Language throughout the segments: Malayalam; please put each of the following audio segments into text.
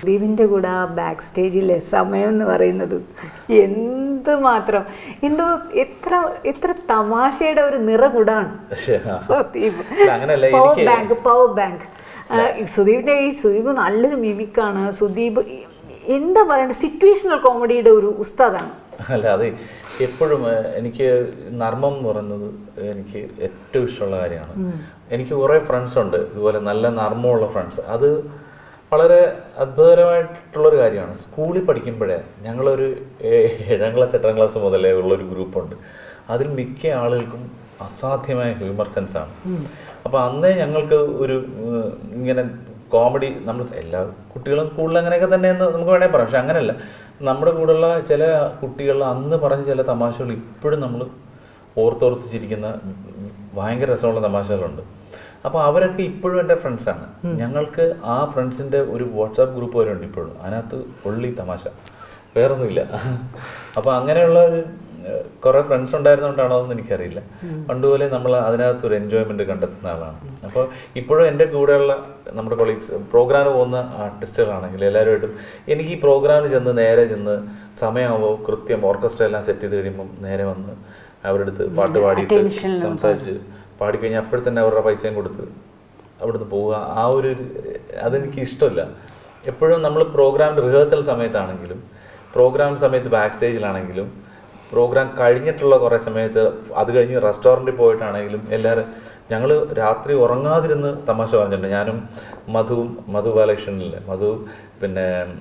സുദീപിൻ്റെ കൂടെ ആ ബാക്ക് സ്റ്റേജിലെ സമയം എന്ന് പറയുന്നത് എന്ത് മാത്രം എന്തോ എത്ര എത്ര തമാശയുടെ ഒരു നിറകുടാണ് സുദീപ് അല്ല, അങ്ങനെയല്ല, പവർ എനിക്ക് ബാങ്ക് പവർ ബാങ്ക് സുദീപിൻ്റെ ഈ സുദീപ് നല്ലൊരു മിമിക്കാണ് സുദീപ് ഈ- എന്താ പറയണ്ടത് സിറ്റുവേഷണൽ കോമഡിയുടെ ഒരു ഉസ്താദാണ് അല്ല അത് എപ്പോഴും ഏഹ്, എനിക്ക് നർമ്മം എന്ന് പറയുന്നത് എനിക്ക് ഏറ്റവും ഇഷ്ടമുള്ള കാര്യമാണ് എനിക്ക് കുറേ ഫ്രണ്ട്സ് ഉണ്ട് ഇതുപോലെ നല്ല നർമ്മമുള്ള ഫ്രണ്ട്സ് അത് വളരെ അത്ഭുതകരമായിട്ടുള്ളൊരു കാര്യമാണ് സ്കൂളിൽ പഠിക്കുമ്പോഴേ ഞങ്ങളൊരു ഏ- ഏഴാം ക്ലാസ് എട്ടാം ക്ലാസ് മുതലേ ഉള്ളൊരു ഗ്രൂപ്പുണ്ട് അതിൽ മിക്ക ആളുകൾക്കും അസാധ്യമായ ഹ്യൂമർ സെൻസ് ആണ് അപ്പോൾ അന്നേ ഞങ്ങൾക്ക് ഒരു ഏഹ്, ഇങ്ങനെ കോമഡി നമ്മൾ എല്ലാ കുട്ടികളും സ്കൂളിൽ അങ്ങനെയൊക്കെ തന്നെ എന്ന് നമുക്ക് വേണമെങ്കിൽ പറയാം പക്ഷെ അങ്ങനെയല്ല നമ്മുടെ കൂടെയുള്ള ചില കുട്ടികൾ അന്ന് പറഞ്ഞ ചില തമാശകൾ ഇപ്പോഴും നമ്മൾ ഓർത്തോർത്ത് ചിരിക്കുന്ന ഭയങ്കര രസമുള്ള തമാശകളുണ്ട് അപ്പോൾ അവരൊക്കെ ഇപ്പോഴും എൻ്റെ ഫ്രണ്ട്സാണ് ഞങ്ങൾക്ക് ആ ഫ്രണ്ട്സിൻ്റെ ഒരു വാട്സാപ്പ് ഗ്രൂപ്പ് വരെ ഉണ്ട് ഇപ്പോഴും അതിനകത്ത് ഒള്ളി തമാശ വേറൊന്നുമില്ല അപ്പോൾ അങ്ങനെയുള്ള ഒരു ഏഹ്, കുറേ ഫ്രണ്ട്സ് ഉണ്ടായിരുന്നുകൊണ്ടാണോ എന്ന് എനിക്കറിയില്ല പണ്ടുപോലെ നമ്മൾ അതിനകത്ത് ഒരു എൻജോയ്മെന്റ് കണ്ടെത്തുന്ന ആളാണ് അപ്പോൾ ഇപ്പോഴും എൻ്റെ കൂടെയുള്ള നമ്മുടെ കൊളീഗ്സ് പ്രോഗ്രാമിന് പോകുന്ന ആർട്ടിസ്റ്റുകളാണെങ്കിൽ എല്ലാവരുമായിട്ടും എനിക്ക് ഈ പ്രോഗ്രാമിന് ചെന്ന് നേരെ ചെന്ന് സമയമാകുമ്പോൾ കൃത്യം ഓർക്കസ്ട്ര എല്ലാം സെറ്റ് ചെയ്ത് കഴിയുമ്പം നേരെ വന്ന് അവരുടെ അടുത്ത് പാട്ട് പാടിയിട്ട് സംസാരിച്ച് പാടിക്കഴിഞ്ഞാൽ അപ്പോഴെ തന്നെ അവരുടെ പൈസയും കൊടുത്ത് അവിടുന്ന് പോവുക ആ ഒരു അതെനിക്ക് ഇഷ്ടമില്ല എപ്പോഴും നമ്മൾ പ്രോഗ്രാം റിഹേഴ്സൽ സമയത്താണെങ്കിലും പ്രോഗ്രാം സമയത്ത് ബാക്ക് സ്റ്റേജിലാണെങ്കിലും പ്രോഗ്രാം കഴിഞ്ഞിട്ടുള്ള കുറേ സമയത്ത് അത് കഴിഞ്ഞ് റെസ്റ്റോറൻറ്റിൽ പോയിട്ടാണെങ്കിലും എല്ലാവരും ഞങ്ങൾ രാത്രി ഉറങ്ങാതിരുന്ന് തമാശ പറഞ്ഞിട്ടുണ്ട് ഞാനും മധുവും മധു ബാലകൃഷ്ണനില്ലേ മധു പിന്നെ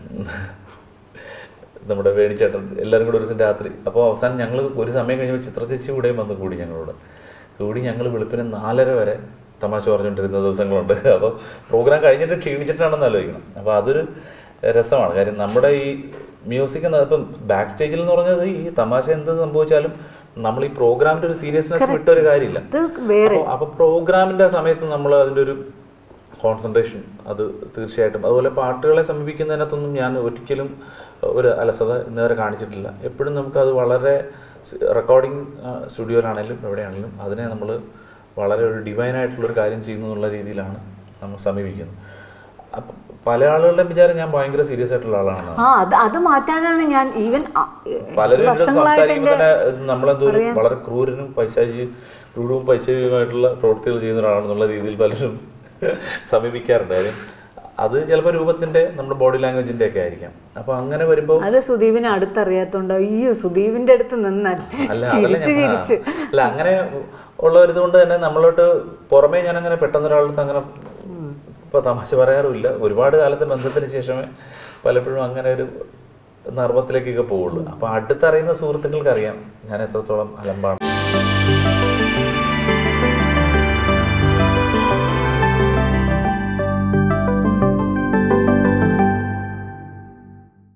നമ്മുടെ വേണിച്ചേട്ടൻ എല്ലാവരും കൂടെ ഒരു ദിവസം രാത്രി അപ്പോൾ അവസാനം ഞങ്ങൾ ഒരു സമയം കഴിഞ്ഞപ്പോൾ ചിത്രചേച്ചി കൂടെയും വന്ന് കൂടി ഞങ്ങളോട് കൂടി ഞങ്ങൾ വെളുപ്പിന് നാലര വരെ തമാശ പറഞ്ഞുകൊണ്ടിരുന്ന ദിവസങ്ങളുണ്ട് അപ്പോൾ പ്രോഗ്രാം കഴിഞ്ഞിട്ട് ക്ഷീണിച്ചിട്ടാണെന്ന് ആലോചിക്കണം അപ്പോൾ അതൊരു രസമാണ് കാര്യം നമ്മുടെ ഈ മ്യൂസിക് എന്ന് ഇപ്പം ബാക്ക് സ്റ്റേജിൽ എന്ന് പറഞ്ഞത് ഈ തമാശ എന്ത് സംഭവിച്ചാലും നമ്മൾ ഈ പ്രോഗ്രാമിന്റെ ഒരു സീരിയസ്നെസ് വിട്ട ഒരു കാര്യമില്ല ഇത് വേറെ അപ്പോൾ അപ്പോൾ പ്രോഗ്രാമിന്റെ സമയത്ത് നമ്മൾ അതിൻ്റെ ഒരു കോൺസെൻട്രേഷൻ അത് തീർച്ചയായിട്ടും അതുപോലെ പാട്ടുകളെ സമീപിക്കുന്നതിനകത്തൊന്നും ഞാൻ ഒരിക്കലും ഒരു അലസത ഇന്നുവരെ കാണിച്ചിട്ടില്ല എപ്പോഴും നമുക്കത് വളരെ റെക്കോർഡിംഗ് സ്റ്റുഡിയോയിലാണെങ്കിലും എവിടെയാണെങ്കിലും അതിനെ നമ്മൾ വളരെ ഒരു ഡിവൈൻ ആയിട്ടുള്ളൊരു കാര്യം ചെയ്യുന്നു എന്നുള്ള രീതിയിലാണ് നമ്മൾ സമീപിക്കുന്നത് അപ്പം പല ആളുകളുടെയും വിചാരം ഞാൻ ഭയങ്കര സീരിയസ് ആയിട്ടുള്ള ആളാണ് ആ അത് അത് മാറ്റാനാണ് ഞാൻ ഈവൻ പലരും എന്നോട് വർഷങ്ങളായിട്ട് സംസാരിക്കുമ്പോൾ എൻ്റെ തന്നെ നമ്മളെന്തോ ഒരു വളരെ ക്രൂരനും പൈശാചി ക്രൂരവും പൈശാചികമായിട്ടുള്ള പ്രവൃത്തികൾ ചെയ്യുന്ന ഒരാളാണെന്നുള്ള രീതിയിൽ പലരും സമീപിക്കാറുണ്ട് കാര്യം അത് ചിലപ്പോൾ രൂപത്തിന്റെ നമ്മുടെ ബോഡി ലാംഗ്വേജിന്റെ ഒക്കെ ആയിരിക്കാം അപ്പൊ അങ്ങനെ വരുമ്പോൾ അത് സുദീപിനെ അടുത്തറിയാത്തോണ്ട് അയ്യോ സുദീപിന്റെ അടുത്ത് നിന്നാൽ അല്ല അതല്ല ചിരിച്ച് ഞാൻ ചിരിച്ച് ആ, അല്ല അങ്ങനെ ഉള്ള ഒരു ഇതുകൊണ്ട് തന്നെ നമ്മളോട്ട് പുറമേ ഞാൻ അങ്ങനെ പെട്ടെന്ന് ഒരാളടുത്ത് അങ്ങനെ ഇപ്പൊ തമാശ പറയാറുമില്ല ഒരുപാട് കാലത്തെ ബന്ധത്തിന് ശേഷമേ പലപ്പോഴും അങ്ങനെ ഒരു നർമ്മത്തിലേക്കൊക്കെ പോവുള്ളൂ അപ്പൊ അടുത്തറിയുന്ന സുഹൃത്തുക്കൾക്ക് അറിയാം ഞാൻ എത്രത്തോളം അലമ്പാണ്